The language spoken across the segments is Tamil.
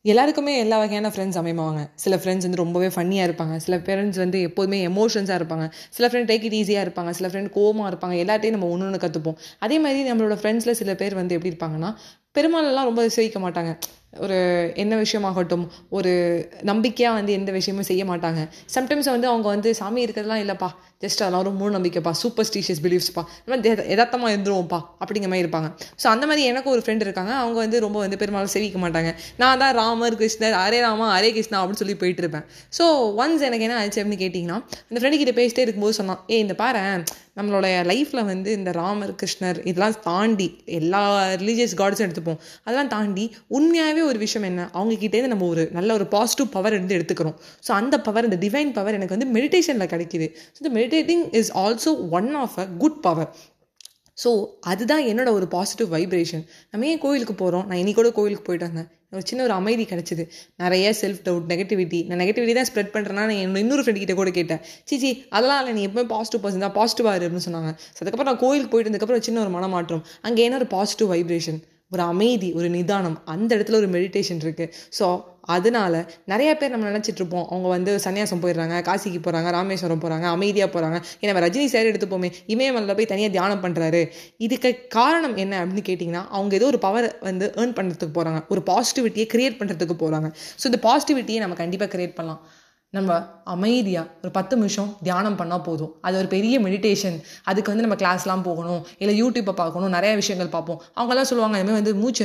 எல்லாருக்குமே எல்லா வகையான ஃப்ரெண்ட்ஸ் அமைவாங்க சில ஃப்ரெண்ட்ஸ் வந்து ரொம்பவே ஃபன்னியாக இருப்பாங்க சில ஃப்ரெண்ட்ஸ் வந்து எப்போதுமே எமோஷன்ஸாக இருப்பாங்க சில ஃப்ரெண்ட் டேக் இட் ஈஸியாக இருப்பாங்க சில ஃப்ரெண்ட் கோவமாக இருப்பாங்க எல்லாத்தையும் நம்ம ஒன்று ஒன்று கற்றுப்போம் அதே மாதிரி நம்மளோட ஃப்ரெண்ட்ஸில் சில பேர் வந்து எப்படி இருப்பாங்கன்னா பெரும்பாலெல்லாம் ரொம்ப சேவிக்க மாட்டாங்க ஒரு என்ன விஷயமாகட்டும் ஒரு நம்பிக்கையாக வந்து எந்த விஷயமும் செய்ய மாட்டாங்க சம்டைம்ஸ் வந்து அவங்க வந்து சாமி இருக்கிறதுலாம் இல்லைப்பா ஜஸ்ட் அதெல்லாம் ஒரு மூணு நம்பிக்கைப்பா சூப்பர் ஸ்டீஷியஸ் பிலீஃப்ஸ்ப்பா இந்த மாதிரி யதார்த்தமாக இருந்துருவோம்ப்பா அப்படிங்கிற மாதிரி இருப்பாங்க ஸோ அந்த மாதிரி எனக்கு ஒரு ஃப்ரெண்ட் இருக்காங்க அவங்க வந்து ரொம்ப வந்து பெரும்பாலும் செவிக்க மாட்டாங்க நான் தான் ராமர் கிருஷ்ணர் அரே ராமா அரே கிருஷ்ணா அப்படின்னு சொல்லி போயிட்டு இருப்பேன் ஸோ ஒன்ஸ் எனக்கு என்ன ஆச்சு அப்படின்னு கேட்டிங்கன்னா அந்த ஃப்ரெண்டு கிட்ட பேசிட்டே இருக்கும்போது சொன்னான் ஏ இந்த பாரு நம்மளோட லைஃப்பில் வந்து இந்த ராமர் கிருஷ்ணர் இதெல்லாம் தாண்டி எல்லா ரிலீஜியஸ் காட்ஸும் எடுத்துப்போம் அதெல்லாம் தாண்டி உண்மையாகவே ஒரு விஷயம் என்ன அவங்கக்கிட்டேருந்து நம்ம ஒரு நல்ல ஒரு பாசிட்டிவ் பவர் இருந்து எடுத்துக்கிறோம் ஸோ அந்த பவர் இந்த டிவைன் பவர் எனக்கு வந்து மெடிடேஷனில் கிடைக்கிது ஸோ இந்த meditating is also one of a good power so அதுதான் என்னோட ஒரு பாசிட்டிவ் வைப்ரேஷன் நம்ம ஏன் கோயிலுக்கு போகிறோம் நான் இன்னைக்கு கூட கோயிலுக்கு போயிட்டு வந்தேன் ஒரு சின்ன ஒரு அமைதி கிடச்சிது நிறைய செல்ஃப் டவுட் நெகட்டிவிட்டி நான் நெகட்டிவிட்டி தான் ஸ்ப்ரெட் பண்ணுறேன்னா நான் என்னோட இன்னொரு ஃப்ரெண்ட் கிட்ட கூட கேட்டேன் சிச்சி அதெல்லாம் இல்லை நீ எப்பவுமே பாசிட்டிவ் பர்சன் தான் பாசிட்டிவாக இரு அப்படின்னு சொன்னாங்க ஸோ அதுக்கப்புறம் நான் கோயிலுக்கு போயிட்டு இருந்ததுக்கப்புறம் சின்ன ஒரு மனமாற்றம் அங்கே என்ன ஒரு பாசிட்டிவ் வைப்ரேஷன் ஒரு அமைதி ஒரு நிதானம் அந்த இடத்துல ஒரு மெடிடேஷன் இருக்குது ஸோ அதனால நிறைய பேர் நம்ம நினச்சிட்டு இருப்போம் அவங்க வந்து சன்னியாசம் போயிடுறாங்க காசிக்கு போகிறாங்க ராமேஸ்வரம் போகிறாங்க அமைதியாக போகிறாங்க ஏன்னா ரஜினி சார் எடுத்துப்போமே இமயமலையில் போய் தனியாக தியானம் பண்ணுறாரு இதுக்கு காரணம் என்ன அப்படின்னு கேட்டிங்கன்னா அவங்க ஏதோ ஒரு பவர் வந்து ஏர்ன் பண்ணுறதுக்கு போகிறாங்க ஒரு பாசிட்டிவிட்டியை க்ரியேட் பண்ணுறதுக்கு போகிறாங்க ஸோ இந்த பாசிட்டிவிட்டியை நம்ம கண்டிப்பாக க்ரியேட் பண்ணலாம் நம்ம அமைதியாக ஒரு பத்து நிமிஷம் தியானம் பண்ணால் போதும் அது ஒரு பெரிய மெடிடேஷன் அதுக்கு வந்து நம்ம கிளாஸ்லாம் போகணும் இல்லை யூடியூப்பை பார்க்கணும் நிறைய விஷயங்கள் பார்ப்போம் அவங்கெல்லாம் சொல்லுவாங்க அதுமாதிரி வந்து மூச்சு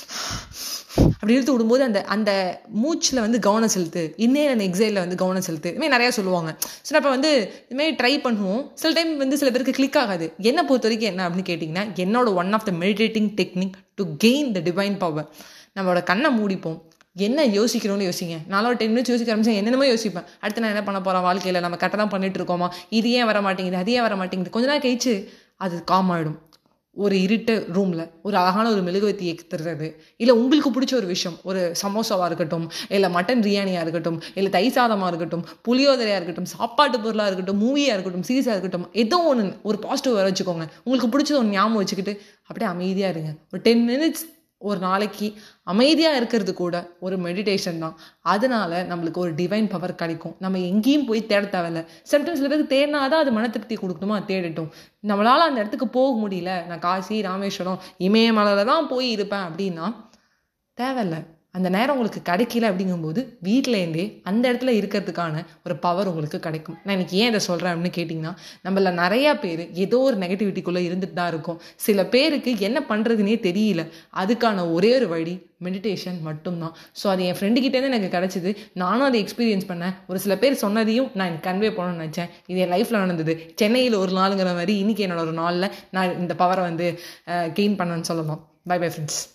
அப்படி இழுத்து விடும்போது அந்த அந்த மூச்சில் வந்து கவனம் செலுத்து இன்னே அந்த எக்ஸைலில் வந்து கவனம் செலுத்து இதுமாதிரி நிறையா சொல்லுவாங்க ஸோ அப்போ வந்து இதுமாதிரி ட்ரை பண்ணுவோம் சில டைம் வந்து சில பேருக்கு கிளிக் ஆகாது என்னை பொறுத்த வரைக்கும் என்ன அப்படின்னு கேட்டிங்கன்னா என்னோட one of the meditating technique to gain the divine power நம்மளோட கண்ணை மூடிப்போம் என்ன யோசிக்கிறோம்னு யோசிங்க நானும் ஒரு டென் மினிட்ஸ் யோசிக்க ஆரம்பிச்சேன் என்னென்னமோ யோசிப்பேன் அடுத்து நான் என்ன பண்ண போகிறேன் வாழ்க்கையில் நம்ம கரெக்டாக தான் பண்ணிட்டு இருக்கோமா இது ஏன் வர மாட்டேங்குது அது ஏன் வர மாட்டேங்குது கொஞ்ச நேரம் கழிச்சு அது காம் ஆகிடும் ஒரு இருட்டு ரூமில் ஒரு அழகான ஒரு மெழுகுவத்தி ஏற்றுறது இல்லை உங்களுக்கு பிடிச்ச ஒரு விஷயம் ஒரு சமோசாவாக இருக்கட்டும் இல்லை மட்டன் பிரியாணியாக இருக்கட்டும் இல்லை தை சாதமாக இருக்கட்டும் புளியோதரையாக இருக்கட்டும் சாப்பாட்டு பொருளாக இருக்கட்டும் மூவியாக இருக்கட்டும் சீரிஸாக இருக்கட்டும் ஏதோ ஒன்று ஒரு பாசிட்டிவ் வர வச்சுக்கோங்க உங்களுக்கு பிடிச்சது ஒன்று ஞாபகம் வச்சுக்கிட்டு அப்படியே அமைதியாக இருங்க ஒரு டென் மினிட்ஸ் ஒரு நாளைக்கு அமைதியாக இருக்கிறது கூட ஒரு மெடிடேஷன் தான் அதனால நம்மளுக்கு ஒரு டிவைன் பவர் கிடைக்கும் நம்ம எங்கேயும் போய் தேட தேவையில்ல சம்டைம்ஸ் சில பேருக்கு தேடினா தான் அது மன திருப்தி கொடுக்கணுமா தேடட்டும் நம்மளால் அந்த இடத்துக்கு போக முடியல நான் காசி ராமேஸ்வரம் இமயமலையில் தான் போய் இருப்பேன் அப்படின்னா தேவையில்ல அந்த நேரம் உங்களுக்கு கிடைக்கல அப்படிங்கும்போது வீட்டிலேருந்தே அந்த இடத்துல இருக்கிறதுக்கான ஒரு பவர் உங்களுக்கு கிடைக்கும் நான் இன்னைக்கு ஏன் இதை சொல்கிறேன் அப்படின்னு கேட்டிங்கன்னா நம்மள நிறையா பேர் ஏதோ ஒரு நெகட்டிவிட்டிக்குள்ளே இருந்துட்டு தான் இருக்கும் சில பேருக்கு என்ன பண்ணுறதுனே தெரியல அதுக்கான ஒரே ஒரு வழி மெடிடேஷன் மட்டும்தான் ஸோ அது என் ஃப்ரெண்டுக்கிட்டேருந்து எனக்கு கிடச்சிது நானும் அதை எக்ஸ்பீரியன்ஸ் பண்ணேன் ஒரு சில பேர் சொன்னதையும் நான் கன்வே பண்ணணும்னு நினச்சேன் இது என் லைஃப்பில் நடந்தது சென்னையில் ஒரு நாளுங்கிற மாதிரி இன்றைக்கி என்னோட ஒரு நாளில் நான் இந்த பவரை வந்து கெயின் பண்ணேன்னு சொல்லலாம் பை பை ஃப்ரெண்ட்ஸ்